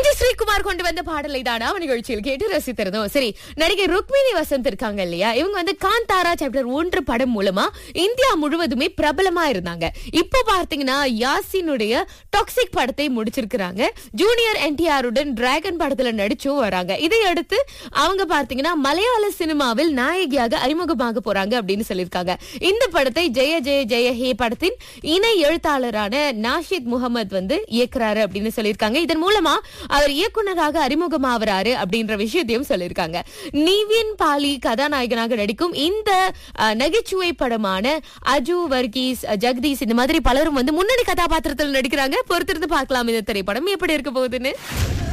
M G Sreekumar கொண்டு வந்த பாடலை தானா நிகழ்ச்சியில் கேட்டு ரசித்திருந்தோம் சரி நடிகை ருக்மிணி வசந்த் இருக்காங்க இல்லையா இவங்க வந்து காந்தாரா சாப்டர் ஒன்று படம் மூலமா இந்தியா முழுவதுமே பிரபலமா இருந்தாங்க இப்போ பார்த்தீங்கன்னா யாசினுடைய டாக்ஸிக் படத்தை முடிச்சிருக்கிறாங்க ஜூனியர் என்டிஆருடன் டிராகன் படத்துல நடிச்சும் வராங்க இதை அடுத்து அவங்க பார்த்தீங்கன்னா மலையாள சினிமாவில் நாயகியாக அறிமுகமாக போறாங்க அப்படின்னு சொல்லியிருக்காங்க இந்த படத்தை ஜெய ஜெய ஜெய ஹே படத்தின் இணை எழுத்தாளரான நாஷித் முகமது வந்து இயக்குறாரு அப்படின்னு சொல்லியிருக்காங்க இதன் மூலமா அவர் இயக்குனராக அறிமுகமாவறாரு அப்படின்ற விஷயத்தையும் சொல்லியிருக்காங்க நிவின் பாலி கதாநாயகனாக நடிக்கும் இந்த அஹ், நகைச்சுவை படமான அஜு வர்கீஸ் அஹ், ஜெகதீஷ் இந்த மாதிரி பலரும் வந்து முன்னணி கதாபாத்திரத்தில் நடிக்கிறாங்க பொறுத்திருந்து பார்க்கலாம் இந்த திரைப்படம் எப்படி இருக்க போகுதுன்னு